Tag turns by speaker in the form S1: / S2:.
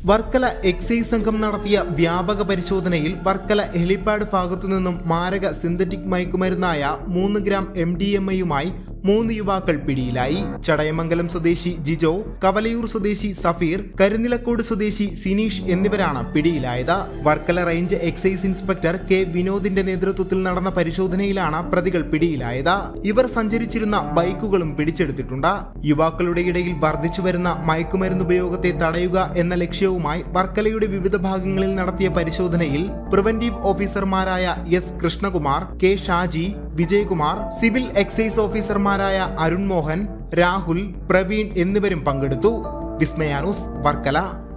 S1: Varkala excise സംഘം നടത്തിയ വ്യാപക പരിശോധനയിൽ വർക്കല ഹെലിപാഡ് ഭാഗത്തു നിന്നും മാരക സിന്തറ്റിക് മയക്കുമരുന്നായ മൂന്ന് ഗ്രാം എം ഡി എം ഐയുമായി മൂന്ന് യുവാക്കൾ പിടിയിലായി ചടയമംഗലം സ്വദേശി ജിജോ കവലയൂർ സ്വദേശി സഫീർ കരുനിലക്കോട് സ്വദേശി സിനീഷ് എന്നിവരാണ് പിടിയിലായത് Varkala range excise inspector K വിനോദിന്റെ നേതൃത്വത്തിൽ നടന്ന പരിശോധനയിലാണ് പ്രതികൾ പിടിയിലായത് ഇവർ സഞ്ചരിച്ചിരുന്ന ബൈക്കുകളും പിടിച്ചെടുത്തിട്ടുണ്ട് യുവാക്കളുടെ ഇടയിൽ വർദ്ധിച്ചു വരുന്ന മയക്കുമരുന്ന് ഉപയോഗത്തെ തടയുക എന്ന ലക്ഷ്യവുമായി വർക്കലയുടെ വിവിധ ഭാഗങ്ങളിൽ നടത്തിയ പരിശോധനയിൽ പ്രിവന്റീവ് ഓഫീസർമാരായ S Krishnakumar K Shaji Vijayakumar civil excise ഓഫീസർമാരായ അരുൺ മോഹൻ രാഹുൽ പ്രവീൺ എന്നിവരും പങ്കെടുത്തു വിസ്മയാനൂസ് വർക്കല